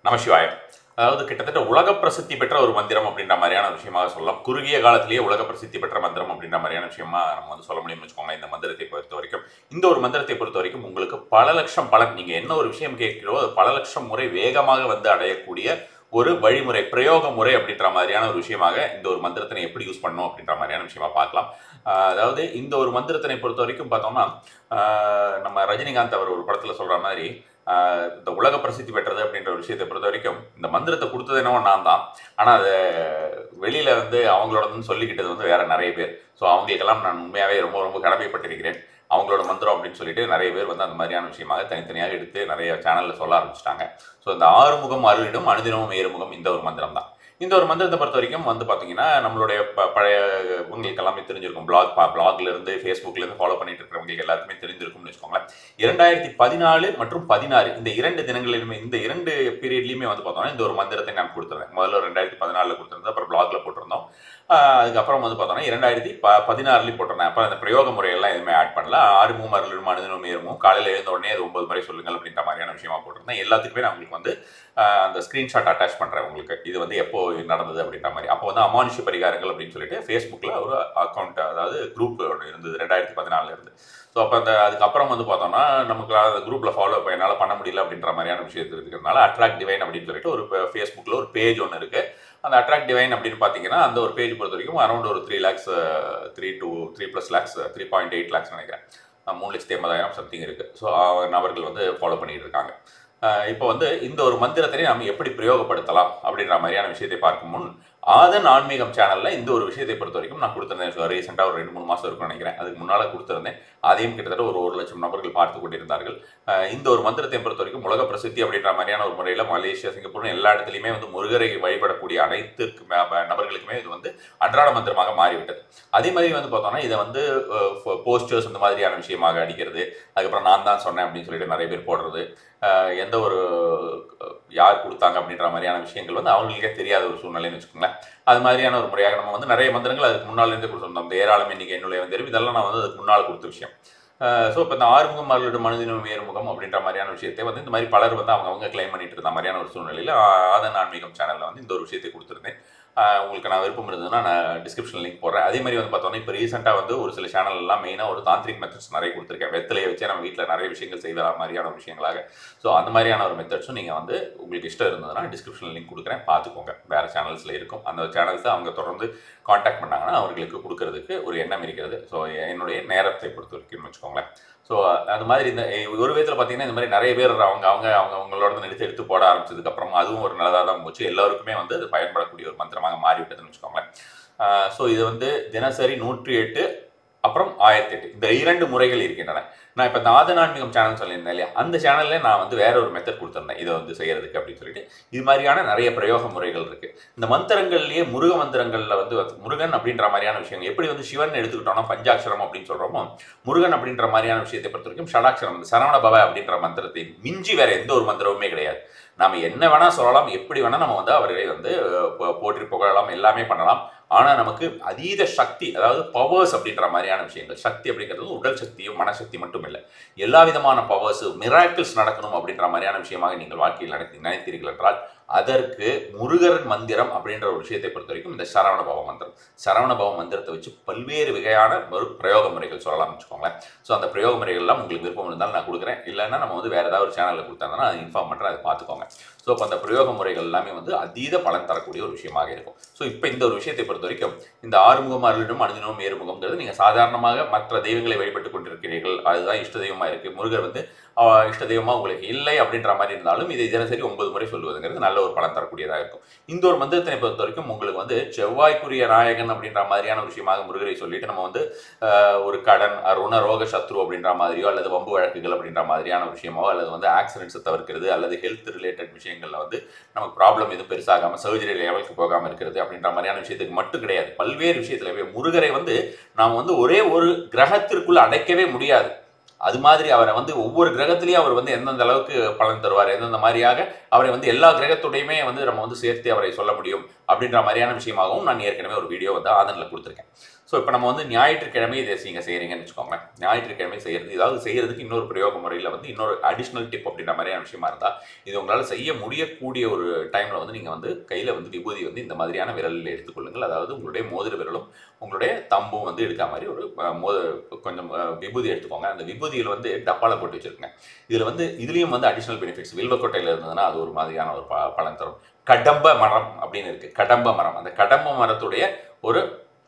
நமசிவாயம் அதாவது கிட்டத்தட்ட உலக பிரசித்தி பெற்ற ஒரு மந்திரம் அப்படின்ற மாதிரியான விஷயமாக சொல்லலாம் குறுகிய காலத்திலேயே உலக பிரசித்தி பெற்ற மந்திரம் அப்படின்ற மாதிரியான விஷயமா நம்ம வந்து சொல்ல முடியும்னு வச்சுக்கோங்க இந்த மந்திரத்தை பொறுத்த வரைக்கும் இந்த ஒரு மந்திரத்தை பொறுத்த வரைக்கும் உங்களுக்கு பல லட்சம் பலன் நீங்க என்ன ஒரு விஷயம் கேட்கிறோ அது பல லட்சம் முறை வேகமாக வந்து அடையக்கூடிய ஒரு வழிமுறை பிரயோக முறை அப்படின்ற மாதிரியான ஒரு விஷயமாக இந்த ஒரு மந்திரத்தினை எப்படி யூஸ் பண்ணணும் அப்படின்ற மாதிரியான விஷயமா பார்க்கலாம் ஆஹ் அதாவது இந்த ஒரு மந்திரத்தினை பொறுத்த வரைக்கும் பார்த்தோம்னா ஆஹ் நம்ம ரஜினிகாந்த் அவர் ஒரு படத்துல சொல்ற மாதிரி ஆஹ் இந்த உலக பிரசித்தி பெற்றது அப்படின்ற ஒரு விஷயத்தை பொறுத்த வரைக்கும் இந்த மந்திரத்தை கொடுத்தது என்னவோ நான் தான் ஆனால் அதை வெளியில வந்து அவங்களோடதுன்னு சொல்லிக்கிட்டது வந்து வேற நிறைய பேர் ஸோ அவங்களுக்கெல்லாம் நான் உண்மையாகவே ரொம்ப ரொம்ப கடமைப்பட்டிருக்கிறேன் அவங்களோட மந்திரம் அப்படின்னு சொல்லிட்டு நிறைய பேர் வந்து அந்த மாதிரியான விஷயமாக தனித்தனியாக எடுத்து நிறைய சேனலில் சொல்ல ஆரம்பிச்சிட்டாங்க ஸோ இந்த ஆறுமுகம் அருளிடும் அனுதினமும் ஏறுமுகம் இந்த ஒரு மந்திரம் தான் இந்த ஒரு மந்திரத்தை பொறுத்த வரைக்கும் வந்து பார்த்தீங்கன்னா நம்மளுடைய ப- பழைய உங்களுக்கு எல்லாமே தெரிஞ்சிருக்கும் பிளாக் பிளாக்ல இருந்து ஃபேஸ்புக்ல இருந்து ஃபாலோ பண்ணிட்டு இருக்கிறவங்களுக்கு எல்லாருக்குமே தெரிஞ்சிருக்கும்னு வச்சுக்கோங்களேன் இரண்டாயிரத்தி பதினாலு மற்றும் பதினாறு இந்த இரண்டு தினங்களிலுமே இந்த இரண்டு பீரியட்லையுமே வந்து பார்த்தோம்னா இந்த ஒரு மந்திரத்தை நான் கொடுத்துருந்தேன் முதல்ல ரெண்டாயிரத்தி பதினாலில் கொடுத்துருந்தேன் அப்புறம் பிளாக்ல போட்டிருந்தோம் ஆஹ் அதுக்கப்புறம் வந்து பார்த்தோம்னா இரண்டாயிரத்தி ப பதினாறுலையும் போட்டிருந்தேன் அப்புறம் அந்த பிரயோக முறையெல்லாம் எதுவுமே ஆட் பண்ணல ஆறு மூணு அருளும் அனுதினம் ஏறுமும் காலையில் எழுந்த உடனே அது ஒன்பது முறை சொல்லுங்கள் அப்படின்ற மாதிரியான விஷயமா போட்டிருந்தேன் எல்லாத்துக்குமே நான் உங்களுக்கு வந்து ஆஹ் அந்த ஸ்க்ரீன்ஷாட் அட்டாச் பண்ணுறேன் உங்களுக்கு இது வந்து எப்போ நடந்தது அப்படின்ற மாதிரி அப்போ வந்து அமானுஷ பரிகாரங்கள் அப்படின்னு சொல்லிட்டு ஃபேஸ்புக்கில் ஒரு அக்கௌண்ட் அதாவது குரூப் ஒன்று இருந்தது ரெண்டாயிரத்தி பதினாலில் இருந்து ஸோ அப்போ அந்த அதுக்கப்புறம் வந்து பார்த்தோம்னா நமக்கு அந்த குரூப்பில் ஃபாலோ இப்போ என்னால் பண்ண முடியல அப்படின்ற மாதிரியான விஷயத்து இருக்கிறதுனால அட்ராக்ட் டிவைன் அப்படின்னு சொல்லிட்டு ஒரு ஃபேஸ்புக்கில் ஒரு பேஜ் ஒன்று இருக்குது அந்த அட்ராக்ட் டிவைன் அப்படின்னு பார்த்தீங்கன்னா அந்த ஒரு பேஜ் பொறுத்த வரைக்கும் அரௌண்ட் ஒரு three lakhs three two three plus lakhs three point eight lakhs நினைக்கிறேன் அஹ் மூணு லட்சத்தி எண்பதாயிரம் சம்திங் இருக்குது ஸோ நபர்கள் வந்து ஃபாலோ பண்ணிட்டு இருக்காங்க அஹ் இப்போ வந்து இந்த ஒரு மந்திரத்தினை நாம் எப்படி பிரயோகப்படுத்தலாம் அப்படின்ற மாதிரியான விஷயத்தை பார்க்கும் முன் ஆதன் ஆன்மீகம் சேனல்ல இந்த ஒரு விஷயத்தை பொறுத்த வரைக்கும் நான் கொடுத்திருந்தேன் ரீசெண்டாக ஒரு ரெண்டு மூணு மாதம் இருக்கும்னு நினைக்கிறேன் அதுக்கு முன்னால் கொடுத்திருந்தேன் அதையும் கிட்டத்தட்ட ஒரு ஒரு லட்சம் நபர்கள் பார்த்து கொண்டிருந்தார்கள் அஹ் இந்த ஒரு மந்திரத்தை பொறுத்த வரைக்கும் உலக பிரசித்தி அப்படின்ற மாதிரியான ஒரு முறையில் மலேசியா சிங்கப்பூர் எல்லா இடத்துலையுமே வந்து முருகரை வழிபடக்கூடிய அனைத்து நபர்களுக்குமே இது வந்து அன்றாட மந்திரமாக மாறிவிட்டது அதே மாதிரி வந்து பார்த்தோம்னா இதை வந்து போஸ்டர்ஸ் இந்த மாதிரியான விஷயமாக அடிக்கிறது அதுக்கப்புறம் நான் தான் சொன்னேன் அப்படின்னு சொல்லிட்டு நிறைய பேர் போடுறது அஹ் எந்த ஒரு அஹ், யார் கொடுத்தாங்க அப்படின்ற மாதிரியான விஷயங்கள் வந்து அவங்களுக்கே தெரியாத ஒரு சூழ்நிலைன்னு வச்சுக்கோங்களேன் அது மாதிரியான ஒரு முறையாக நம்ம வந்து நிறைய மந்திரங்கள் அதுக்கு முன்னால இருந்தே கொடுத்துருந்தோம் இந்த ஏராளம் எண்ணிக்கை என்னுடைய தெரியும் இதெல்லாம் நான் வந்து அதுக்கு முன்னால் கொடுத்த விஷயம் ஸோ இப்போ இந்த ஆறுமுகம் மகளிர் மனிதனும் ஏறுமுகம் அப்படின்ற மாதிரியான விஷயத்தை வந்து இந்த மாதிரி பலர் வந்து அவங்க அவங்க கிளைம் பண்ணிட்டு இருந்த மாதிரியான ஒரு சூழ்நிலையில் ஆதன் ஆன்மீகம் சேனலில் வந்து இந்த ஒரு விஷயத்தை கொடுத்துருந்தேன் ஆஹ் உங்களுக்கு நான் விருப்பம் இருந்ததுன்னா நான் டிஸ்கிரிப்ஷன் லிங்க் போடுறேன் அதே மாதிரி வந்து பார்த்தோன்னா இப்போ ரீசெண்டாக வந்து ஒரு சில சேனல் எல்லாம் மெயினாக ஒரு தாந்திரிக் மெத்தட்ஸ் நிறைய கொடுத்துருக்கேன் வெத்தலையை வச்சே நம்ம வீட்டில் நிறைய விஷயங்கள் செய்கிற மாதிரியான ஒரு விஷயங்களாக ஸோ அந்த மாதிரியான ஒரு மெத்தட்ஸும் நீங்கள் வந்து உங்களுக்கு இஷ்டம் இருந்ததுன்னா டிஸ்கிரிப்ஷன் லிங்க் கொடுக்குறேன் பார்த்துக்கோங்க வேறு சேனல்ஸில் இருக்கும் அந்த சேனல்ஸை அவங்க தொடர்ந்து காண்டாக்ட் பண்ணாங்கன்னா அவர்களுக்கு கொடுக்கறதுக்கு ஒரு எண்ணம் இருக்கிறது ஸோ என்னுடைய நேரத்தை பொறுத்த வரைக்கும் வச்சுக்கோங்களேன் ஸோ அது மாதிரி இந்த ஒரு விதத்தில் பார்த்தீங்கன்னா இந்த மாதிரி நிறைய பேர் அவங்க அவங்க அவங்க அவங்களோட எடுத்து எடுத்து போட ஆரம்பிச்சதுக்கப்புறம் அதுவும் ஒரு நல்லதாக தான் போச்சு எல்லாருக்குமே வந்து அது பயன்படக்கூடிய ஒரு மந்திரமாக மாறிவிட்டதுன்னு வச்சுக்கோங்களேன் ஸோ இது வந்து தினசரி நூற்றி எட்டு அப்புறம் ஆயிரத்தி எட்டு இந்த இரண்டு முறைகள் இருக்கின்றன நான் இப்போ இந்த ஆதனான்மீகம் சேனல் சொல்லியிருந்தேன் இல்லையா அந்த சேனல்ல நான் வந்து வேற ஒரு மெத்தட் கொடுத்துருந்தேன் இதை வந்து செய்யறதுக்கு அப்படின்னு சொல்லிட்டு இது மாதிரியான நிறைய பிரயோக முறைகள் இருக்கு இந்த மந்திரங்கள்லயே முருக மந்திரங்கள்ல வந்து முருகன் அப்படின்ற மாதிரியான விஷயங்கள் எப்படி வந்து சிவன் எடுத்துக்கிட்டோம்னா பஞ்சாட்சரம் அப்படின்னு சொல்றோமோ முருகன் அப்படின்ற மாதிரியான விஷயத்தை பொறுத்த வரைக்கும் ஷடாட்சரம் இந்த சரவண பவ அப்படின்ற மந்திரத்தை மிஞ்சி வேற எந்த ஒரு மந்திரமுமே கிடையாது நாம என்ன வேணா சொல்லலாம் எப்படி வேணா நம்ம வந்து அவர்களை வந்து அஹ், போ- போற்றி புகழலாம் எல்லாமே பண்ணலாம் ஆனா நமக்கு அதீத சக்தி அதாவது பவர்ஸ் அப்படின்ற மாதிரியான விஷயங்கள் சக்தி அப்படிங்கிறது வந்து உடல் சக்தியும் மனசக்தி மட்டும் இல்லை எல்லா விதமான பவர்ஸ் மிராக்கிள்ஸ் நடக்கணும் அப்படின்ற மாதிரியான விஷயமாக நீங்கள் வாழ்க்கையில் நினைத்து நினைத்தீர்கள் என்றால் அதற்கு முருகரன் மந்திரம் அப்படின்ற ஒரு விஷயத்தை பொறுத்த வரைக்கும் இந்த சரவண பவ மந்திரம் சரவண பவ மந்திரத்தை வச்சு பல்வேறு வகையான ஒரு பிரயோக முறைகள் சொல்லலாம் வச்சுக்கோங்களேன் ஸோ அந்த பிரயோக முறைகள்லாம் உங்களுக்கு விருப்பம் இருந்தாலும் நான் கொடுக்குறேன் இல்லைன்னா நம்ம வந்து வேற ஏதாவது ஒரு சேனலில் கொடுத்தாங்கன்னா அதை இன்ஃபார்ம் பண்ணுறேன் அதை பார்த்துக்கோங்க ஸோ அப்போ அந்த பிரயோக முறைகள் எல்லாமே வந்து அதீத பலன் தரக்கூடிய ஒரு விஷயமாக இருக்கும் ஸோ இப்போ இந்த ஒரு விஷயத்தை பொறுத்த வரைக்கும் இந்த ஆறுமுகம் அருளிடும் அனுதினமும் ஏறுமுகம்ங்கிறது நீங்கள் சாதாரணமாக மற்ற தெய்வங்களை வழிபட்டு கொண்டிருக்கிறீர்கள் அதுதான் இஷ்ட தெய்வமாக இருக்குது முருகர் வந்து ஆஹ், இஷ்ட தெய்வமாக உங்களுக்கு இல்லை அப்படின்ற மாதிரி இருந்தாலும் இதை தினசரி ஒன்பது முறை சொல்லுவதுங்கிறது நல்ல ஒரு பலன் தரக்கூடியதாக இருக்கும் இந்த ஒரு மந்திரத்தினை பொறுத்த வரைக்கும் உங்களுக்கு வந்து செவ்வாய்க்குரிய நாயகன் அப்படின்ற மாதிரியான ஒரு விஷயமாக முருகரை சொல்லிட்டு நம்ம வந்து ஆஹ், ஒரு கடன் ருண ரோக சத்ரு அப்படின்ற மாதிரியோ அல்லது வம்பு வழக்குகள் அப்படின்ற மாதிரியான ஒரு விஷயமோ அல்லது வந்து ஆக்சிடென்ட்ஸை தவிர்க்கிறது அல்லது ஹெல்த் ரிலேட்டட் விஷயங்களில் வந்து நமக்கு ப்ராப்ளம் எதுவும் பெருசாகாமல் சர்ஜரி லெவலுக்கு போகாமல் இருக்கிறது அப்படின்ற மாதிரியான விஷயத்துக்கு மட்டும் கிடையாது பல்வேறு விஷயத்துல முருகரை வந்து நாம் வந்து ஒரே ஒரு கிரகத்திற்குள்ள அடைக்கவே முடியாது அது மாதிரி அவரை வந்து ஒவ்வொரு கிரகத்திலையும் அவர் வந்து எந்தெந்த அளவுக்கு பலன் தருவார் எந்தெந்த மாதிரியாக அவரை வந்து எல்லா கிரகத்துடையுமே வந்து நம்ம வந்து சேர்த்து அவரை சொல்ல முடியும் அப்படின்ற மாதிரியான விஷயமாகவும் நான் ஏற்கனவே ஒரு வீடியோ வந்து ஆதனில் கொடுத்துருக்கேன் ஸோ இப்போ நம்ம வந்து ஞாயிற்றுக்கிழமை இதை நீங்கள் செய்கிறீங்கன்னு வச்சுக்கோங்களேன் ஞாயிற்றுக்கிழமை செய்கிறது ஏதாவது செய்கிறதுக்கு இன்னொரு பிரயோக முறையில் வந்து இன்னொரு அடிஷ்னல் டிப் அப்படின்ற மாதிரியான விஷயமா இருந்தால் இது உங்களால் செய்ய முடியக்கூடிய ஒரு டைமில் வந்து நீங்கள் வந்து கையில் வந்து விபூதி வந்து இந்த மாதிரியான விரலில் எடுத்துக்கொள்ளுங்கள் அதாவது உங்களுடைய மோதிர விரலும் உங்களுடைய தம்பும் வந்து எடுக்க மாதிரி ஒரு அஹ், மோத கொஞ்சம் அஹ், விபூதி எடுத்துக்கோங்க அந்த விபூதியில் வந்து டப்பால போட்டு வச்சிருக்கேங்க இதில் வந்து இதுலேயும் வந்து அடிஷ்னல் பெனிஃபிட்ஸ் வில்வக்கொட்டையில் இருந்ததுன்னா அது ஒரு மாதிரியான ஒரு ப பலன் தரும் கடம்ப மரம் அப்படின்னு இருக்கு கடம்ப மரம் அந்த கடம்ப மரத்துடைய ஒரு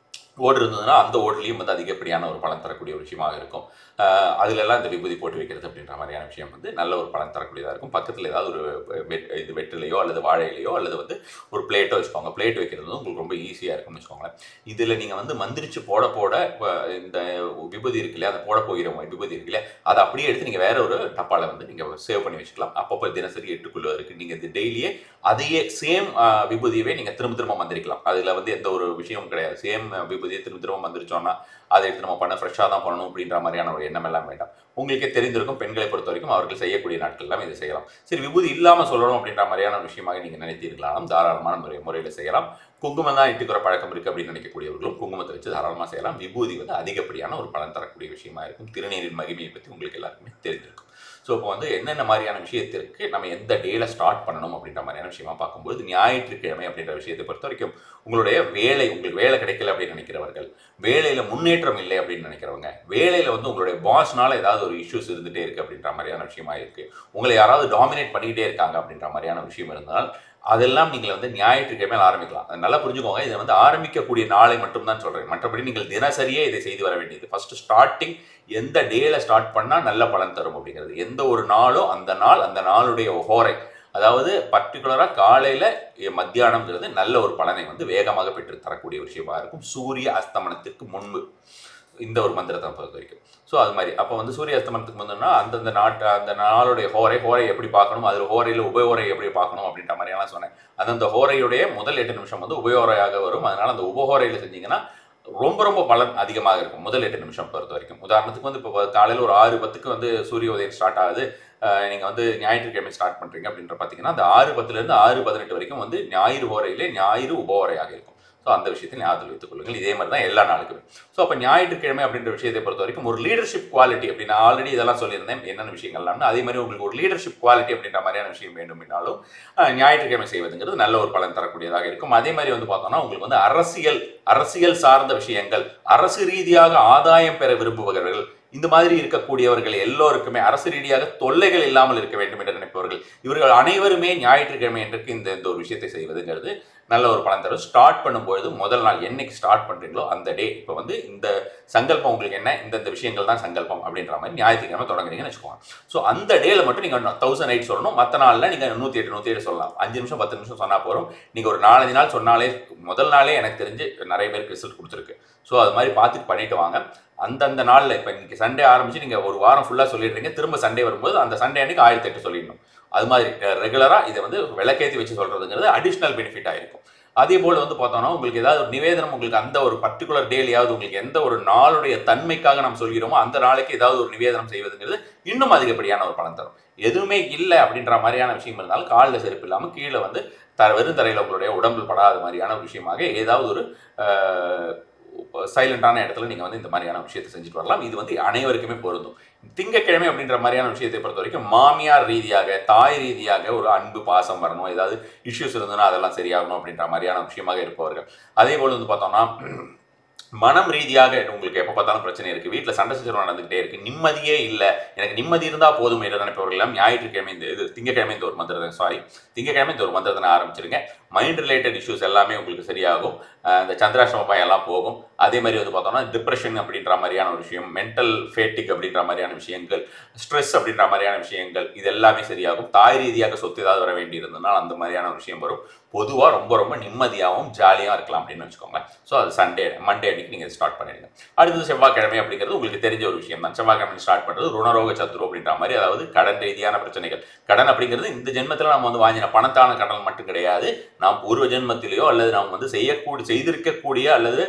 ஓடு இருந்ததுன்னா அந்த ஓடுலேயும் வந்து அதிகப்படியான ஒரு பலன் தரக்கூடிய ஒரு விஷயமாக இருக்கும் ஆஹ் அதுல எல்லாம் இந்த விபூதி போட்டு வைக்கிறது அப்படின்ற மாதிரியான விஷயம் வந்து நல்ல ஒரு பலன் தரக்கூடியதாக இருக்கும் பக்கத்தில் ஏதாவது ஒரு வெட் இது வெற்றிலையோ அல்லது வாழையிலையோ அல்லது வந்து ஒரு பிளேட்டோ வச்சுக்கோங்க பிளேட் வைக்கிறது வந்து உங்களுக்கு ரொம்ப ஈஸியாக இருக்கும்னு வச்சுக்கோங்களேன் இதில் நீங்கள் வந்து மந்திரிச்சு போட போட இப்ப இந்த விபூதி இருக்கு இல்லையா அந்த போட போகிற விபூதி இருக்கு இல்லையா அதை அப்படியே எடுத்து நீங்கள் வேற ஒரு டப்பாவில் வந்து நீங்கள் சேவ் பண்ணி வச்சுக்கலாம் அப்பப்போ தினசரி எட்டுக்கொள்வதற்கு நீங்கள் இது டெய்லியே அதையே சேம் விபூதியவே நீங்கள் திரும்ப திரும்ப மந்திரிக்கலாம் அதில் வந்து எந்த ஒரு விஷயமும் கிடையாது சேம் விபூதியை திரும்ப திரும்ப மந்திரிச்சோம்னா அதை எடுத்து நம்ம பண்ண ஃப்ரெஷ்ஷாக தான் பண்ணணும் அப்படின்ற மாதிரியான ஒரு எண்ணம் எல்லாம் வேண்டாம் உங்களுக்கே தெரிந்திருக்கும் பெண்களை பொறுத்த வரைக்கும் அவர்கள் செய்யக்கூடிய நாட்கள் எல்லாம் இதை செய்யலாம் சரி விபூதி இல்லாமல் சொல்லணும் அப்படின்ற மாதிரியான விஷயமாக நீங்கள் நினைத்தீர்களாலும் தாராளமான முறை முறையில் செய்யலாம் குங்குமம் தான் இட்டுக்கிற பழக்கம் இருக்குது அப்படின்னு நினைக்கக்கூடியவர்களும் குங்குமத்தை வச்சு தாராளமாக செய்யலாம் விபூதி வந்து அதிகப்படியான ஒரு பலன் தரக்கூடிய விஷயமா இருக்கும் திருநீரின் மகிமையை பற்றி உங்களுக்கு எல்லாருக்குமே தெரிஞ்சிருக்கும் ஸோ இப்போ வந்து என்னென்ன மாதிரியான விஷயத்திற்கு நம்ம எந்த டேல ஸ்டார்ட் பண்ணணும் அப்படின்ற மாதிரியான விஷயமா பார்க்கும்போது ஞாயிற்றுக்கிழமை அப்படின்ற விஷயத்தை பொறுத்த வரைக்கும் உங்களுடைய வேலை உங்களுக்கு வேலை கிடைக்கல அப்படின்னு நினைக்கிறவர்கள் வேலையில முன்னேற்றம் இல்லை அப்படின்னு நினைக்கிறவங்க வேலையில வந்து உங்களுடைய பாஸ்னால ஏதாவது ஒரு இஷ்யூஸ் இருந்துட்டே இருக்கு அப்படின்ற மாதிரியான விஷயமா இருக்கு உங்களை யாராவது டாமினேட் பண்ணிக்கிட்டே இருக்காங்க அப்படின்ற மாதிரியான விஷயம் இருந்தால் அதெல்லாம் நீங்கள் வந்து ஞாயிற்றுக்கிழமையில் ஆரம்பிக்கலாம் அதை நல்லா புரிஞ்சுக்கோங்க இதை வந்து ஆரம்பிக்கக்கூடிய நாளை மட்டும் தான் சொல்றேன் மற்றபடி நீங்கள் தினசரியே இதை செய்து வர வேண்டியது ஃபர்ஸ்ட் ஸ்டார்டிங் எந்த டேல ஸ்டார்ட் பண்ணால் நல்ல பலன் தரும் அப்படிங்கிறது எந்த ஒரு நாளும் அந்த நாள் அந்த நாளுடைய ஹோரை அதாவது பர்டிகுலராக காலையில் மத்தியானம்ங்கிறது நல்ல ஒரு பலனை வந்து வேகமாக பெற்று தரக்கூடிய விஷயமா இருக்கும் சூரிய அஸ்தமனத்திற்கு முன்பு இந்த ஒரு மந்திரத்தை பொறுத்த வரைக்கும் ஸோ அது மாதிரி அப்போ வந்து சூரிய அஸ்தமனத்துக்கு முந்துன்னா அந்தந்த நாட்டு அந்த நாளுடைய ஹோரை ஹோரை எப்படி பார்க்கணும் அதில் ஹோரையில் உபயோரை எப்படி பார்க்கணும் அப்படின்ற மாதிரியெல்லாம் சொன்னேன் அந்தந்த ஹோரையுடைய முதல் எட்டு நிமிஷம் வந்து உபயோரையாக வரும் அதனால அந்த உபஹோரையில் செஞ்சீங்கன்னா ரொம்ப ரொம்ப பலன் அதிகமாக இருக்கும் முதல் எட்டு நிமிஷம் பொறுத்த வரைக்கும் உதாரணத்துக்கு வந்து இப்போ காலையில் ஒரு ஆறு பத்துக்கு வந்து சூரிய உதயம் ஸ்டார்ட் ஆகுது நீங்கள் வந்து ஞாயிற்றுக்கிழமை ஸ்டார்ட் பண்ணுறீங்க அப்படின்ற பார்த்தீங்கன்னா அந்த ஆறு பத்துலேருந்து ஆறு பதினெட்டு வரைக்கும் வந்து ஞாயிறு ஓரையிலே ஞாயிறு உபோரையாக இருக்கும் ஸோ அந்த விஷயத்தை ஞாபகத்தில் வைத்துக் கொள்ளுங்கள் இதே மாதிரி தான் எல்லா நாளுக்குமே ஸோ அப்போ ஞாயிற்றுக்கிழமை அப்படின்ற விஷயத்தை பொறுத்த வரைக்கும் ஒரு லீடர்ஷிப் குவாலிட்டி அப்படின்னு ஆல்ரெடி இதெல்லாம் சொல்லியிருந்தேன் என்னென்ன விஷயங்கள்லாம்னு அதே மாதிரி உங்களுக்கு ஒரு லீடர்ஷிப் குவாலிட்டி அப்படின்ற மாதிரியான விஷயம் வேண்டும் என்றாலும் அஹ், ஞாயிற்றுக்கிழமை செய்வதுங்கிறது நல்ல ஒரு பலன் தரக்கூடியதாக இருக்கும் அதே மாதிரி வந்து பார்த்தோம்னா உங்களுக்கு வந்து அரசியல் அரசியல் சார்ந்த விஷயங்கள் அரசு ரீதியாக ஆதாயம் பெற விரும்புபவர்கள் இந்த மாதிரி இருக்கக்கூடியவர்கள் எல்லோருக்குமே அரசு ரீதியாக தொல்லைகள் இல்லாமல் இருக்க வேண்டும் என்று நினைப்பவர்கள் இவர்கள் அனைவருமே ஞாயிற்றுக்கிழமை என்றைக்கு இந்த இந்த ஒரு விஷயத்தை செய்வதுங்கிறது நல்ல ஒரு பலன் தரும் ஸ்டார்ட் பண்ணும்பொழுது முதல் நாள் என்னைக்கு ஸ்டார்ட் பண்ணுறீங்களோ அந்த டே இப்போ வந்து இந்த சங்கல்பம் உங்களுக்கு என்ன இந்தந்த விஷயங்கள் தான் சங்கல்பம் அப்படின்ற மாதிரி ஞாயிற்றுக்கிழமை தொடங்குறீங்கன்னு வச்சுக்கோங்க ஸோ அந்த டேல மட்டும் நீங்கள் தௌசண்ட் எயிட் சொல்லணும் மற்ற நாளில் நீங்கள் நூற்றி எட்டு நூற்றி எட்டு சொல்லலாம் அஞ்சு நிமிஷம் பத்து நிமிஷம் சொன்னால் போகிறோம் நீங்கள் ஒரு நாலஞ்சு நாள் சொன்னாலே முதல் நாளே எனக்கு தெரிஞ்சு நிறைய பேருக்கு ரிசல்ட் கொடுத்துருக்கு ஸோ அது மாதிரி பார்த்துட்டு பண்ணிட்டு வாங்க அந்தந்த நாளில் இப்போ இன்னைக்கு சண்டே ஆரம்பிச்சு நீங்கள் ஒரு வாரம் ஃபுல்லாக சொல்லிடுறீங்க திரும்ப சண்டே வரும்போது அந்த சண்டே அன்னைக்கு ஆயிரத்தி எட்டு சொல்லிடணும் அது மாதிரி ரெகுலராக இதை வந்து விளக்கேற்றி வச்சு சொல்கிறதுங்கிறது அடிஷ்னல் பெனிஃபிட்டாக இருக்கும் அதே போல் வந்து பார்த்தோம்னா உங்களுக்கு ஏதாவது ஒரு நிவேதனம் உங்களுக்கு அந்த ஒரு பர்டிகுலர் டேலையாவது உங்களுக்கு எந்த ஒரு நாளுடைய தன்மைக்காக நாம் சொல்கிறோமோ அந்த நாளைக்கு ஏதாவது ஒரு நிவேதனம் செய்வதுங்கிறது இன்னும் அதிகப்படியான ஒரு பலன் தரும் எதுவுமே இல்லை அப்படின்ற மாதிரியான விஷயம் இருந்தாலும் காலில் செருப்பு இல்லாமல் கீழே வந்து த வெறும் தரையில் உங்களுடைய உடம்பில் படாத மாதிரியான ஒரு விஷயமாக ஏதாவது ஒரு சைலண்டான இடத்துல நீங்கள் வந்து இந்த மாதிரியான விஷயத்தை செஞ்சுட்டு வரலாம் இது வந்து அனைவருக்குமே பொருந்தும் திங்கக்கிழமை அப்படின்ற மாதிரியான விஷயத்தை பொறுத்த வரைக்கும் மாமியார் ரீதியாக தாய் ரீதியாக ஒரு அன்பு பாசம் வரணும் ஏதாவது இஷ்யூஸ் இருந்ததுன்னா அதெல்லாம் சரியாகணும் அப்படின்ற மாதிரியான விஷயமாக இருப்பவர்கள் அதே போல் வந்து பார்த்தோம்னா மனம் ரீதியாக உங்களுக்கு எப்போ பார்த்தாலும் பிரச்சனை இருக்குது வீட்டில் சண்டை சச்சரவு நடந்துகிட்டே இருக்குது நிம்மதியே இல்லை எனக்கு நிம்மதி இருந்தால் போதும் என்று நினைப்பவர்கள் எல்லாம் ஞாயிற்றுக்கிழமை இந்த இது திங்கக்கிழமை இந்த ஒரு மந்திரத்தை சாரி திங்கக்கிழமை இந்த ஒரு மந்திரத்தை ஆரம்பிச்சிருங்க மைண்ட் ரிலேட்டட் இஷ்யூஸ் எல்லாமே உங்களுக்கு சரியாகும் அஹ் இந்த சந்திராஷ்டம பயம் எல்லாம் போகும் அதே மாதிரி வந்து பார்த்தோம்னா டிப்ரெஷன் அப்படின்ற மாதிரியான ஒரு விஷயம் மென்டல் ஃபேட்டிக் அப்படின்ற மாதிரியான விஷயங்கள் ஸ்ட்ரெஸ் அப்படின்ற மாதிரியான விஷயங்கள் இது எல்லாமே சரியாகும் தாய் ரீதியாக சொத்து ஏதாவது வர வேண்டி இருந்ததுனால் அந்த மாதிரியான ஒரு விஷயம் வரும் பொதுவாக ரொம்ப ரொம்ப நிம்மதியாகவும் ஜாலியாக இருக்கலாம் அப்படின்னு வச்சுக்கோங்க ஸோ அது சண்டே மண்டே அன்னைக்கு நீங்கள் ஸ்டார்ட் பண்ணிடுங்க அடுத்தது செவ்வாய்க்கிழமை அப்படிங்கிறது உங்களுக்கு தெரிஞ்ச ஒரு விஷயம் தான் செவ்வாய்க்கிழமை ஸ்டார்ட் பண்ணுறது ருணரோக சத்துரு அப்படின்ற மாதிரி அதாவது கடன் ரீதியான பிரச்சனைகள் கடன் அப்படிங்கிறது இந்த ஜென்மத்தில் நம்ம வந்து வாங்கின பணத்தான கடன் மட்டும் கிடையாது நாம் பூர்வ ஜென்மத்திலேயோ அல்லது நாம் வந்து செய்யக்கூடிய செய்திருக்கக்கூடிய அல்லது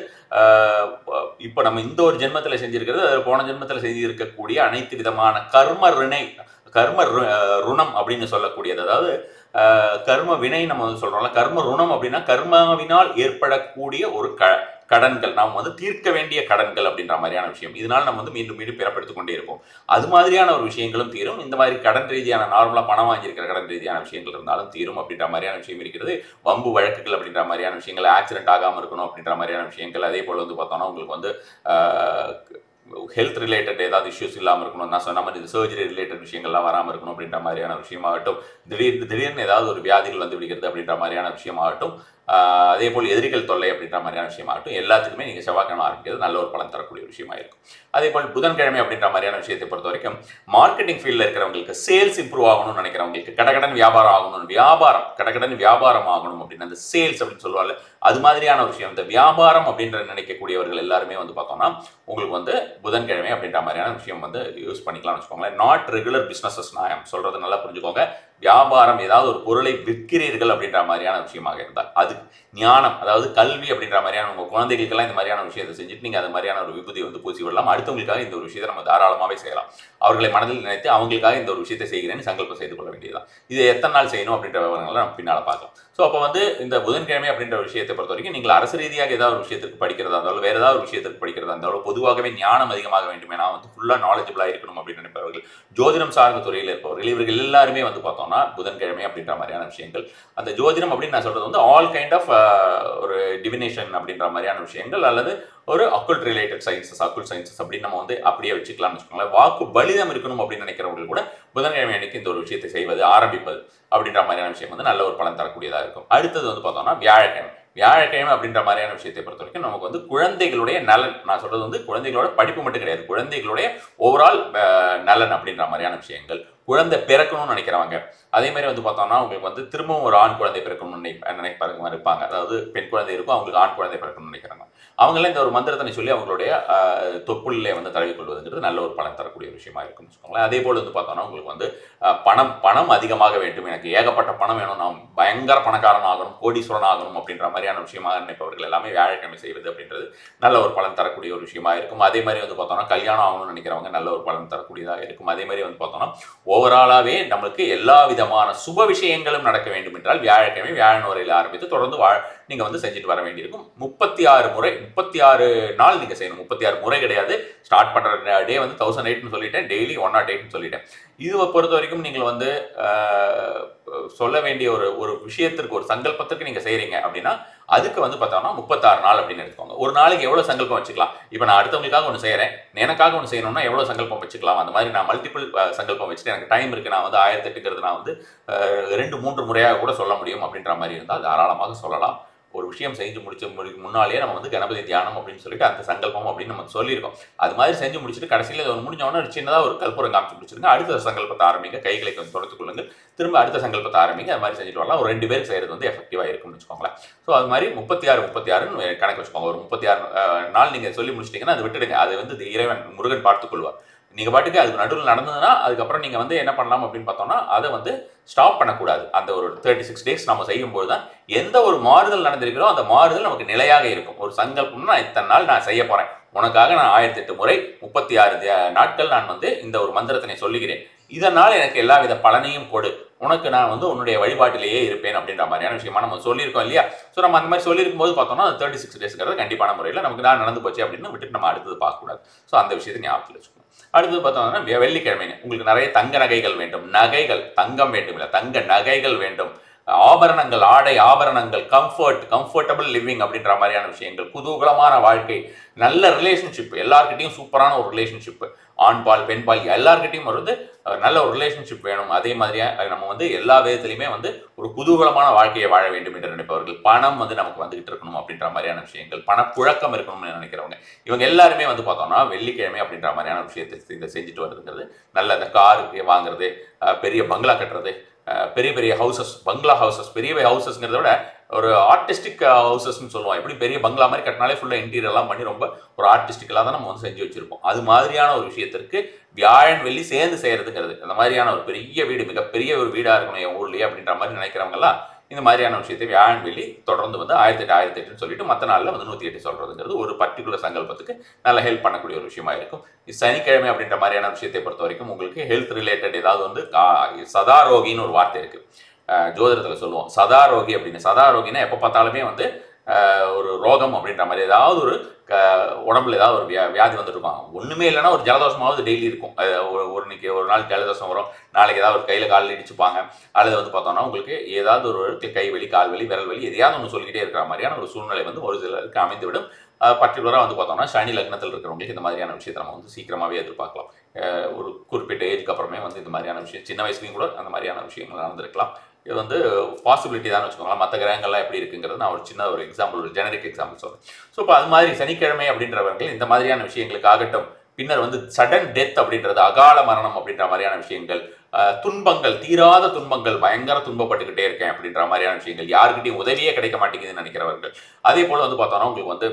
இப்போ நம்ம இந்த ஒரு ஜென்மத்தில் செஞ்சிருக்கிறது அது போன ஜென்மத்தில் செய்திருக்கக்கூடிய அனைத்து விதமான கர்ம ரிணை கர்ம ரு- ருணம் அப்படின்னு சொல்லக்கூடியது அதாவது அஹ், கர்ம வினை நம்ம வந்து சொல்றோம்ல கர்ம ருணம் அப்படின்னா கர்மாவினால் ஏற்படக்கூடிய ஒரு க கடன்கள் நாம் வந்து தீர்க்க வேண்டிய கடன்கள் அப்படின்ற மாதிரியான விஷயம் இதனால நம்ம வந்து மீண்டும் மீண்டும் பிறப்பெடுத்துக் கொண்டே இருப்போம் அது மாதிரியான ஒரு விஷயங்களும் தீரும் இந்த மாதிரி கடன் ரீதியான நார்மலா பணம் வாங்கியிருக்கிற கடன் ரீதியான விஷயங்கள் இருந்தாலும் தீரும் அப்படின்ற மாதிரியான விஷயம் இருக்கிறது வம்பு வழக்குகள் அப்படின்ற மாதிரியான விஷயங்கள் ஆக்சிடென்ட் ஆகாம இருக்கணும் அப்படின்ற மாதிரியான விஷயங்கள் அதே போல வந்து பார்த்தோம்னா உங்களுக்கு வந்து ஹெல்த் ரிலேட்டட் ஏதாவது இஷ்யூஸ் இல்லாமல் இருக்கணும் நான் சொன்ன மாதிரி சர்ஜரி ரிலேட்டட் விஷயங்கள்லாம் வராமல் இருக்கணும் அப்படின்ற மாதிரியான விஷயமாகட்டும் திடீர் திடீர்னு ஏதாவது ஒரு வியாதிகள் வந்து விடுகிறது அப்படின்ற மாதிரியான விஷயமாகட்டும் ஆஹ் அதே போல் எதிரிகள் தொல்லை அப்படின்ற மாதிரியான விஷயமாகட்டும் எல்லாத்துக்குமே நீங்கள் செவ்வாய்க்கிழமை ஆரம்பிக்கிறது நல்ல ஒரு பலன் தரக்கூடிய ஒரு விஷயமா இருக்கும் அதே போல் புதன்கிழமை அப்படின்ற மாதிரியான விஷயத்தை பொறுத்த வரைக்கும் மார்க்கெட்டிங் ஃபீல்டில் இருக்கிறவங்களுக்கு சேல்ஸ் இம்ப்ரூவ் ஆகணும்னு நினைக்கிறவங்களுக்கு கடகடன் வியாபாரம் ஆகணும் வியாபாரம் கடகடன் வியாபாரம் ஆகணும் அப்படின்னு அந்த சேல்ஸ் அப்படின்னு சொல்லுவாங்க அது மாதிரியான ஒரு விஷயம் இந்த வியாபாரம் அப்படின்ற நினைக்கக்கூடியவர்கள் எல்லாருமே வந்து பார்த்தோம்னா உங்களுக்கு வந்து புதன்கிழமை அப்படின்ற மாதிரியான விஷயம் வந்து யூஸ் பண்ணிக்கலாம்னு வச்சுக்கோங்களேன் நாட் ரெகுலர் பிஸ்னஸஸ் நான் சொல்றது நல்லா புரிஞ்சுக்கோங்க வியாபாரம் ஏதாவது ஒரு பொருளை விற்கிறீர்கள் அப்படின்ற மாதிரியான விஷயமாக இருந்தால் அது ஞானம் அதாவது கல்வி அப்படின்ற மாதிரியான உங்க குழந்தைகளுக்கெல்லாம் இந்த மாதிரியான விஷயத்தை செஞ்சுட்டு நீங்க அது மாதிரியான ஒரு விபூதி வந்து பூசி விடலாம் அடுத்தவங்களுக்காக இந்த ஒரு விஷயத்தை நம்ம தாராளமாகவே செய்யலாம் அவர்களை மனதில் நினைத்து அவங்களுக்காக இந்த ஒரு விஷயத்தை செய்கிறேன்னு சங்கல்பம் செய்து கொள்ள வேண்டியதுதான் இது எத்தனை நாள் செய்யணும் அப்படின்ற விவரங்களை நம்ம பின்னால் பார்க்கலாம் ஸோ அப்போ வந்து இந்த புதன்கிழமை அப்படின்ற ஒரு விஷயத்தை பொறுத்த வரைக்கும் நீங்கள் அரசு ரீதியாக ஏதாவது ஒரு விஷயத்துக்கு படிக்கிறதா இருந்தாலும் வேற ஏதாவது ஒரு விஷயத்துக்கு படிக்கிறதா இருந்தாலும் பொதுவாகவே ஞானம் அதிகமாக வேண்டுமே நான் வந்து ஃபுல்லாக நாலேஜபிளாக இருக்கணும் அப்படின்னு நினைப்பவர்கள் ஜோதிடம் சார்ந்த துறையில் இருப்பவர்கள் இவர்கள் எல்லாருமே வந்து பார்த்தோம்னா புதன்கிழமை அப்படின்ற மாதிரியான விஷயங்கள் அந்த ஜோதிடம் அப்படின்னு நான் சொல்றது வந்து ஆல் கைண்ட் ஆஃப் ஒரு டிவினேஷன் அப்படின்ற மாதிரியான விஷயங்கள் அல்லது ஒரு occult related sciences occult sciences அப்படின்னு நம்ம வந்து அப்படியே வச்சுக்கலாம்னு வச்சுக்கோங்களேன் வாக்கு பலிதம் இருக்கணும் அப்படின்னு நினைக்கிறவர்கள் கூட புதன்கிழமை அன்னைக்கு இந்த ஒரு விஷயத்தை செய்வது ஆரம்பிப்பது அப்படின்ற மாதிரியான விஷயம் வந்து நல்ல ஒரு பலன் தரக்கூடியதாக இருக்கும் அடுத்தது வந்து பார்த்தோம்னா வியாழக்கிழமை வியாழக்கிழமை அப்படின்ற மாதிரியான விஷயத்தை பொறுத்த வரைக்கும் நமக்கு வந்து குழந்தைகளுடைய நலன் நான் சொல்றது வந்து குழந்தைகளோட படிப்பு மட்டும் கிடையாது குழந்தைகளுடைய ஓவரால் நலன் அப்படின்ற மாதிரியான விஷயங்கள் குழந்தை பிறக்கணும்னு நினைக்கிறவங்க அதே மாதிரி வந்து பார்த்தோம்னா உங்களுக்கு வந்து திரும்பவும் ஒரு ஆண் குழந்தை பிறக்கணும்னு நினை நினைப்பாங்க இருப்பாங்க அதாவது பெண் குழந்தை இருக்கும் அவங்களுக்கு ஆண் குழந்தை பிறக்கணும்னு நினைக்கிறாங்க அவங்களாம் இந்த ஒரு மந்திரத்தினை சொல்லி அவங்களுடைய ஆஹ், தொப்புளிலே வந்து தடவி கொள்வதுங்கிறது நல்ல ஒரு பலன் தரக்கூடிய ஒரு விஷயமா இருக்கும்னு வச்சுக்கோங்களேன் அதே போல் வந்து பார்த்தோம்னா உங்களுக்கு வந்து ஆஹ், பணம் பணம் அதிகமாக வேண்டும் எனக்கு ஏகப்பட்ட பணம் வேணும் நான் பயங்கர பணக்காரன் ஆகணும் கோடீஸ்வரன் ஆகணும் அப்படின்ற மாதிரியான விஷயமாக நினைப்பவர்கள் எல்லாமே வியாழக்கிழமை செய்வது அப்படின்றது நல்ல ஒரு பலன் தரக்கூடிய ஒரு விஷயமா இருக்கும் அதே மாதிரி வந்து பார்த்தோம்னா கல்யாணம் ஆகணும்னு நினைக்கிறவங்க நல்ல ஒரு பலன் தரக்கூடியதாக இருக்கும் அதே மாதிரி வந்து பார்த்தோம்னா ஓவராலாகவே நம்மளுக்கு எல்லா விதமான சுப விஷயங்களும் நடக்க வேண்டும் என்றால் வியாழக்கிழமை வியாழன் உரையில் ஆரம்பித்து தொடர்ந்து வா நீங்கள் வந்து செஞ்சுட்டு வர வேண்டியிருக்கும் முப்பத்தி ஆறு முறை முப்பத்தி ஆறு நாள் நீங்கள் செய்யணும் முப்பத்தி ஆறு முறை கிடையாது ஸ்டார்ட் பண்ணுற டே வந்து தௌசண்ட் எயிட்னு சொல்லிட்டேன் டெய்லி ஒன் நாட் எயிட்னு சொல்லிட்டேன் இதுவை பொறுத்த வரைக்கும் நீங்கள் வந்து ஆஹ், சொல்ல வேண்டிய ஒரு ஒரு விஷயத்திற்கு ஒரு சங்கல்பத்திற்கு நீங்கள் செய்கிறீங்க அப்படின்னா அதுக்கு வந்து பார்த்தோம்னா முப்பத்தாறு நாள் அப்படின்னு எடுத்துக்கோங்க ஒரு நாளைக்கு எவ்வளோ சங்கல்பம் வச்சுக்கலாம் இப்போ நான் அடுத்தவங்களுக்காக ஒன்று செய்கிறேன் எனக்காக ஒன்று செய்யணும்னா எவ்வளோ சங்கல்பம் வச்சுக்கலாம் அந்த மாதிரி நான் மல்டிபிள் சங்கல்பம் வச்சுட்டு எனக்கு டைம் இருக்குது நான் வந்து ஆயிரத்தி எட்டுங்கிறது நான் வந்து அஹ், ரெண்டு மூன்று முறையாக கூட சொல்ல முடியும் அப்படின்ற மாதிரி இருந்தால் தாராளமாக சொல்லலாம் ஒரு விஷயம் செஞ்சு முடிச்ச முடி முன்னாலேயே நம்ம வந்து கணபதி தியானம் அப்படின்னு சொல்லிட்டு அந்த சங்கல்பம் அப்படின்னு நம்ம சொல்லியிருக்கோம் அது மாதிரி செஞ்சு முடிச்சுட்டு கடைசியில் இது முடிஞ்ச உடனே ஒரு சின்னதாக ஒரு கற்பூரம் காமிச்சு முடிச்சிருங்க அடுத்த சங்கல்பத்தை ஆரம்பிங்க கைகளை கொஞ்சம் தொடர்த்து கொள்ளுங்கள் திரும்ப அடுத்த சங்கல்பத்தை ஆரம்பிங்க அது மாதிரி செஞ்சுட்டு வரலாம் ஒரு ரெண்டு பேருக்கு செய்கிறது வந்து எஃபெக்டிவாக இருக்கும்னு வச்சுக்கோங்களேன் ஸோ அது மாதிரி முப்பத்தி ஆறு முப்பத்தி ஆறுன்னு கணக்கு வச்சுக்கோங்க ஒரு முப்பத்தி ஆறு அஹ், நாள் நீங்கள் சொல்லி முடிச்சிட்டிங்கன்னா அதை விட்டுடுங்க அது வந்து இறைவன் முருகன் பார்த்துக்கொள்வார் நீங்கள் பாட்டுக்கு அதுக்கு நடுவில் நடந்ததுன்னா அதுக்கப்புறம் நீங்கள் வந்து என்ன பண்ணலாம் அப்படின்னு பார்த்தோம்னா அதை வந்து ஸ்டாப் பண்ணக்கூடாது அந்த ஒரு தேர்ட்டி சிக்ஸ் டேஸ் நம்ம செய்யும்போது தான் எந்த ஒரு மாறுதல் நடந்திருக்கிறோ அந்த மாறுதல் நமக்கு நிலையாக இருக்கும் ஒரு சங்கல்பம்னா நான் இத்தனை நாள் நான் செய்ய போகிறேன் உனக்காக நான் ஆயிரத்தி எட்டு முறை முப்பத்தி ஆறு தி- நாட்கள் நான் வந்து இந்த ஒரு மந்திரத்தினை சொல்லுகிறேன் இதனால் எனக்கு எல்லா வித பலனையும் கொடு உனக்கு நான் வந்து உன்னுடைய வழிபாட்டிலேயே இருப்பேன் அப்படின்ற மாதிரியான விஷயமா நம்ம சொல்லியிருக்கோம் இல்லையா ஸோ நம்ம அந்த மாதிரி சொல்லியிருக்கும் போது பார்த்தோம்னா அந்த தேர்ட்டி சிக்ஸ் டேஸ்ங்கிறது கண்டிப்பான முறையில் நமக்கு தான் நடந்து போச்சு அப்படின்னு விட்டுட்டு நம்ம அடுத்தது பார்க்கக்கூடாது ஸோ அந்த விஷயத்தை ஞாபகத்தில் வச்சுக்கணும் அடுத்தது பார்த்தோம்னா வெ- வெள்ளிக்கிழமைங்க உங்களுக்கு நிறைய தங்க நகைகள் வேண்டும் நகைகள் தங்கம் வேண்டும் இல்லை தங்க நகைகள் வேண்டும் ஆபரணங்கள் ஆடை ஆபரணங்கள் கம்ஃபர்ட் கம்ஃபர்டபுள் லிவிங் அப்படின்ற மாதிரியான விஷயங்கள் குதூகலமான வாழ்க்கை நல்ல ரிலேஷன்ஷிப் எல்லார்கிட்டையும் சூப்பரான ஒரு ரிலேஷன்ஷிப் ஆண் பால் பெண் பால் எல்லார்கிட்டையும் வந்து அஹ், நல்ல ஒரு ரிலேஷன்ஷிப் வேணும் அதே மாதிரியா அஹ், நம்ம வந்து எல்லா விதத்துலையுமே வந்து ஒரு குதூகலமான வாழ்க்கையை வாழ வேண்டும் என்று நினைப்பவர்கள் பணம் வந்து நமக்கு வந்துகிட்டு இருக்கணும் அப்படின்ற மாதிரியான விஷயங்கள் பணப்புழக்கம் இருக்கணும்னு நினைக்கிறவங்க இவங்க எல்லாருமே வந்து பார்த்தோம்னா வெள்ளிக்கிழமை அப்படின்ற மாதிரியான விஷயத்தை இதை செஞ்சுட்டு வருதுங்கிறது நல்ல அந்த கார் வாங்குறது அஹ், பெரிய பங்களா கட்டுறது அஹ், பெரிய பெரிய ஹவுசஸ் பங்களா ஹவுசஸ் பெரிய பெரிய ஹவுசஸ்ங்கிறத விட ஒரு ஆர்டிஸ்டிக் ஹவுசஸ்னு சொல்லுவோம் எப்படி பெரிய பங்களா மாதிரி கட்டினாலே ஃபுல்லாக இன்டீரியர்லாம் பண்ணி ரொம்ப ஒரு ஆர்டிஸ்டிக்கலாக தான் நம்ம வந்து செஞ்சு வச்சிருப்போம் அது மாதிரியான ஒரு விஷயத்திற்கு வியாழன் வெள்ளி சேர்ந்து செய்யறதுங்கிறது அந்த மாதிரியான ஒரு பெரிய வீடு மிகப்பெரிய ஒரு வீடாக இருக்கணும் என் ஊர்லேயே அப்படின்ற மாதிரி நினைக்கிறவங்கலாம் இந்த மாதிரியான விஷயத்தை வியாழன் வெள்ளி தொடர்ந்து வந்து ஆயிரத்தி எட்டு ஆயிரத்தி எட்டுன்னு சொல்லிட்டு மற்ற நாளில் வந்து நூற்றி எட்டு சொல்றதுங்கிறது ஒரு பர்டிகுலர் சங்கல்பத்துக்கு நல்ல ஹெல்ப் பண்ணக்கூடிய ஒரு விஷயமா இருக்கும் சனிக்கிழமை அப்படின்ற மாதிரியான விஷயத்தை பொறுத்த வரைக்கும் உங்களுக்கு ஹெல்த் ரிலேட்டட் ஏதாவது வந்து ஆ, சதாரோகின்னு ஒரு வார்த்தை இருக்கு அஹ், ஜோதிடத்துல சொல்லுவோம் சதாரோகி அப்படின்னு சதாரோகினா எப்போ பார்த்தாலுமே வந்து அஹ், ஒரு ரோகம் அப்படின்ற மாதிரி ஏதாவது ஒரு க- உடம்புல ஏதாவது ஒரு வியா வியாதி வந்துட்டு இருக்கும் ஒண்ணுமே இல்லைன்னா ஒரு ஜலதோஷமாவது டெய்லி இருக்கும் அது ஒரு ஒரு இன்னைக்கு ஒரு நாள் ஜலதோஷம் வரும் நாளைக்கு ஏதாவது ஒரு கையில் காலில் இடிச்சுப்பாங்க அல்லது வந்து பார்த்தோம்னா உங்களுக்கு ஏதாவது ஒரு கை வலி கால் வலி விரல் வலி எதையாவது ஒன்று சொல்லிக்கிட்டே இருக்கிற மாதிரியான ஒரு சூழ்நிலை வந்து ஒரு சிலருக்கு அமைந்துவிடும் பர்டிகுலராக வந்து பார்த்தோம்னா சனி லக்னத்தில் இருக்கிறவங்களுக்கு இந்த மாதிரியான விஷயத்தை நம்ம வந்து சீக்கிரமாகவே எதிர்பார்க்கலாம் அஹ் ஒரு குறிப்பிட்ட ஏஜுக்கு அப்புறமே வந்து இந்த மாதிரியான விஷயம் சின்ன வயசுலையும் கூட அந்த மாதிரியான விஷயங்கள் நடந்திருக்கலாம் இது வந்து பாசிபிலிட்டி தான் வச்சுக்கோங்களேன் மற்ற கிரகங்கள்லாம் எப்படி இருக்குங்கிறது நான் ஒரு சின்ன ஒரு எக்ஸாம்பிள் ஒரு ஜெனரிக் எக்ஸாம்பிள் சொல்றேன் ஸோ இப்போ அது மாதிரி சனிக்கிழமை அப்படின்றவர்கள் இந்த மாதிரியான விஷயங்களுக்கு ஆகட்டும் பின்னர் வந்து சடன் டெத் அப்படின்றது அகால மரணம் அப்படின்ற மாதிரியான விஷயங்கள் அஹ், துன்பங்கள் தீராத துன்பங்கள் பயங்கர துன்பப்பட்டுக்கிட்டே இருக்கேன் அப்படின்ற மாதிரியான விஷயங்கள் யாருக்கிட்டையும் உதவியே கிடைக்க மாட்டேங்குதுன்னு நினைக்கிறவர்கள் அதே போல் வந்து பார்த்தோம்னா உங்களுக்கு வந்து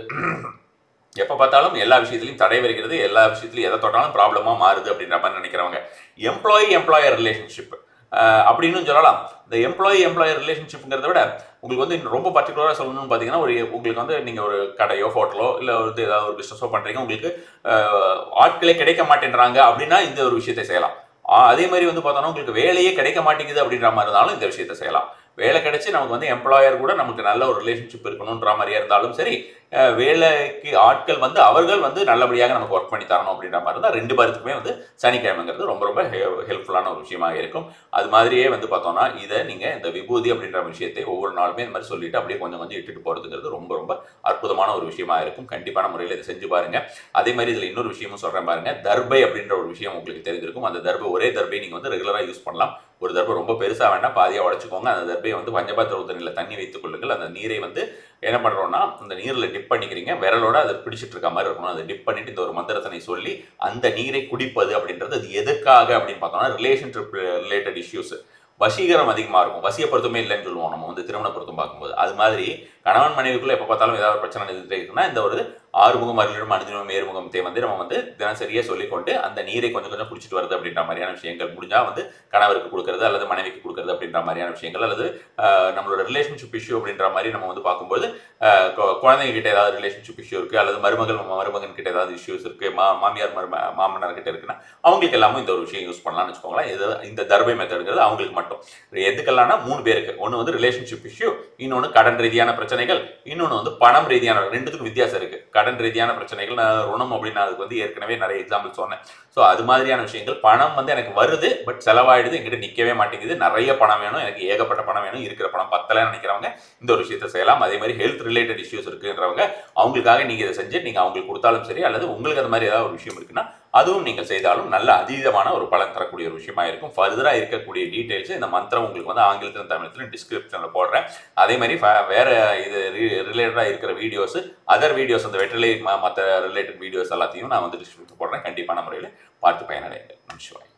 எப்போ பார்த்தாலும் எல்லா விஷயத்துலையும் தடை வருகிறது எல்லா விஷயத்துலையும் எதை தொட்டாலும் ப்ராப்ளமாக மாறுது அப்படின்ற மாதிரி நினைக்கிறவங்க எம்ப்ளாயி எம்ப்ளாயர் ரிலேஷன்ஷிப் அப்படின்னு சொல்லலாம் இந்த எம்ப்ளாயி எம்ப்ளாயர் ரிலேஷன்ஷிப்ங்கிறத விட உங்களுக்கு வந்து இன்னும் ரொம்ப பர்டிகுலராக சொல்லணும்னு பார்த்தீங்கன்னா ஒரு உங்களுக்கு வந்து நீங்கள் ஒரு கடையோ ஹோட்டலோ இல்லை வந்து ஏதாவது ஒரு பிஸ்னஸோ பண்ணுறீங்க உங்களுக்கு அஹ், ஆட்களே கிடைக்க மாட்டேன்றாங்க அப்படின்னா இந்த ஒரு விஷயத்தை செய்யலாம் ஆ, அதே மாதிரி வந்து பார்த்தோன்னா உங்களுக்கு வேலையே கிடைக்க மாட்டேங்குது அப்படின்ற மாதிரி இருந்தாலும் இந்த விஷயத்தை செய்யலாம் வேலை கிடைச்சி நமக்கு வந்து எம்ப்ளாயர் கூட நமக்கு நல்ல ஒரு ரிலேஷன்ஷிப் இருக்கணுன்ற மாதிரியா இருந்தாலும் சரி அஹ், வேலைக்கு ஆட்கள் வந்து அவர்கள் வந்து நல்லபடியாக நமக்கு ஒர்க் பண்ணி தரணும் அப்படின்ற மாதிரி இருந்தால் ரெண்டு பேருக்குமே வந்து சனிக்கிழமைங்கிறது ரொம்ப ரொம்ப ஹெல்ப்ஃபுல்லான ஒரு விஷயமாக இருக்கும் அது மாதிரியே வந்து பார்த்தோம்னா இதை நீங்கள் இந்த விபூதி அப்படின்ற விஷயத்தை ஒவ்வொரு நாளுமே இந்த மாதிரி சொல்லிட்டு அப்படியே கொஞ்சம் கொஞ்சம் இட்டுட்டு போகிறதுங்கிறது ரொம்ப ரொம்ப அற்புதமான ஒரு விஷயமா இருக்கும் கண்டிப்பான முறையில் இதை செஞ்சு பாருங்க அதே மாதிரி இதில் இன்னொரு விஷயமும் சொல்கிறேன் பாருங்க தர்பை அப்படின்ற ஒரு விஷயம் உங்களுக்கு தெரிஞ்சிருக்கும் அந்த தர்பை ஒரே தர்பை நீங்கள் வந்து ரெகுலராக யூஸ் பண்ணலாம் ஒரு தர்பை ரொம்ப பெருசாக வேண்டாம் பாதியாக உடச்சிக்கோங்க அந்த தர்பையை வந்து பஞ்சபாத்திர உத்தரணியில் தண்ணி வைத்துக் கொள்ளுங்கள் அந்த நீரை வந்து என்ன பண்ணுறோம்னா அந்த நீரில் டிப் பண்ணிக்கிறீங்க விரலோட அதை பிடிச்சிட்டு இருக்க மாதிரி இருக்கணும் அதை டிப் பண்ணிட்டு இந்த ஒரு மந்திரத்தினை சொல்லி அந்த நீரை குடிப்பது அப்படின்றது அது எதுக்காக அப்படின்னு பார்த்தோம்னா ரிலேஷன்ஷிப் ரிலேட்டட் இஷ்யூஸ் வசீகரம் அதிகமாக இருக்கும் வசிய பொருத்தமே இல்லைன்னு சொல்லுவோம் நம்ம வந்து திருமண பொருத்தம் பார்க்கும்போது அது மாதிரி கணவன் மனைவிக்குள்ள எப்போ பார்த்தாலும் ஏதாவது ஒரு பிரச்சனை இருந்துட்டே இருக்குன்னா இந்த ஒரு ஆறுமுகம் அருளிடம் அனுதினம் ஏறுமுகத்தை வந்து நம்ம வந்து தினசரியே சொல்லிக்கொண்டு அந்த நீரை கொஞ்சம் கொஞ்சம் குடிச்சிட்டு வருது அப்படின்ற மாதிரியான விஷயங்கள் முடிஞ்சா வந்து கணவருக்கு கொடுக்கறது அல்லது மனைவிக்கு கொடுக்கறது அப்படின்ற மாதிரியான விஷயங்கள் அல்லது ஆஹ், நம்மளோட ரிலேஷன்ஷிப் இஷ்யூ அப்படின்ற மாதிரி நம்ம வந்து பார்க்கும்போது ஆஹ், கு- குழந்தைங்க கிட்ட ஏதாவது ரிலேஷன்ஷிப் இஷ்யூ இருக்கு அல்லது மருமகள் மருமகன் கிட்ட ஏதாவது இஷ்யூஸ் இருக்கு மா மாமியார் மரும மாமனார் கிட்ட இருக்குன்னா அவங்களுக்கு எல்லாமே இந்த ஒரு விஷயம் யூஸ் பண்ணலாம்னு வச்சுக்கோங்களேன் இது இந்த தர்பை மெத்தடுங்கிறது அவங்களுக்கு மட்டும் எதுக்கெல்லாம்னா மூணு பேருக்கு ஒன்று வந்து ரிலேஷன்ஷிப் இஷ்யூ இன்னொன்று கடன் ரீதியான பிரச்சனைகள் இன்னொன்று வந்து பணம் ரீதியான ரெண்டுத்துக்கும் வித்தியாசம் இருக்கு கடன் ரீதியான பிரச்சனைகள் நான் ருணம் அப்படின்னு அதுக்கு வந்து ஏற்கனவே நிறைய எக்ஸாம்பிள் சொன்னேன் ஸோ அது மாதிரியான விஷயங்கள் பணம் வந்து எனக்கு வருது பட் செலவாயிடுது என்கிட்ட நிற்கவே மாட்டேங்குது நிறைய பணம் வேணும் எனக்கு ஏகப்பட்ட பணம் வேணும் இருக்கிற பணம் பத்தலைன்னு நினைக்கிறவங்க இந்த ஒரு விஷயத்தை செய்யலாம் அதே மாதிரி ஹெல்த் ரிலேட்டட் இஷ்யூஸ் இருக்குன்றவங்க அவங்களுக்காக நீங்கள் இதை செஞ்சு நீங்கள் அவங்களுக்கு கொடுத்தாலும் சரி அல்லது உங்களுக்கு அந்த மாதிரி ஏதாவது ஒரு விஷயம் இருக்குன்னா அதுவும் நீங்கள் செய்தாலும் நல்ல அதீதமான ஒரு பலன் தரக்கூடிய ஒரு விஷயமா இருக்கும் ஃபர்தராக இருக்கக்கூடிய டீட்டெயில்ஸ் இந்த மந்திரம் உங்களுக்கு வந்து ஆங்கிலத்திலும் தமிழத்திலும் டிஸ்கிரிப்ஷனில் போடுறேன் அதே மாதிரி ஃப- வேற இது ரிலேட்டடாக இருக்கிற வீடியோஸ் அதர் வீடியோஸ் அந்த வெற்றிலை மற்ற ரிலேட்டட் வீடியோஸ் எல்லாத்தையும் நான் வந்து டிஸ்கிரிப்ஷன் போடுறேன் கண்டிப்பான முறையில் பார்த்து பயனடைங்க நமச்சிவாய்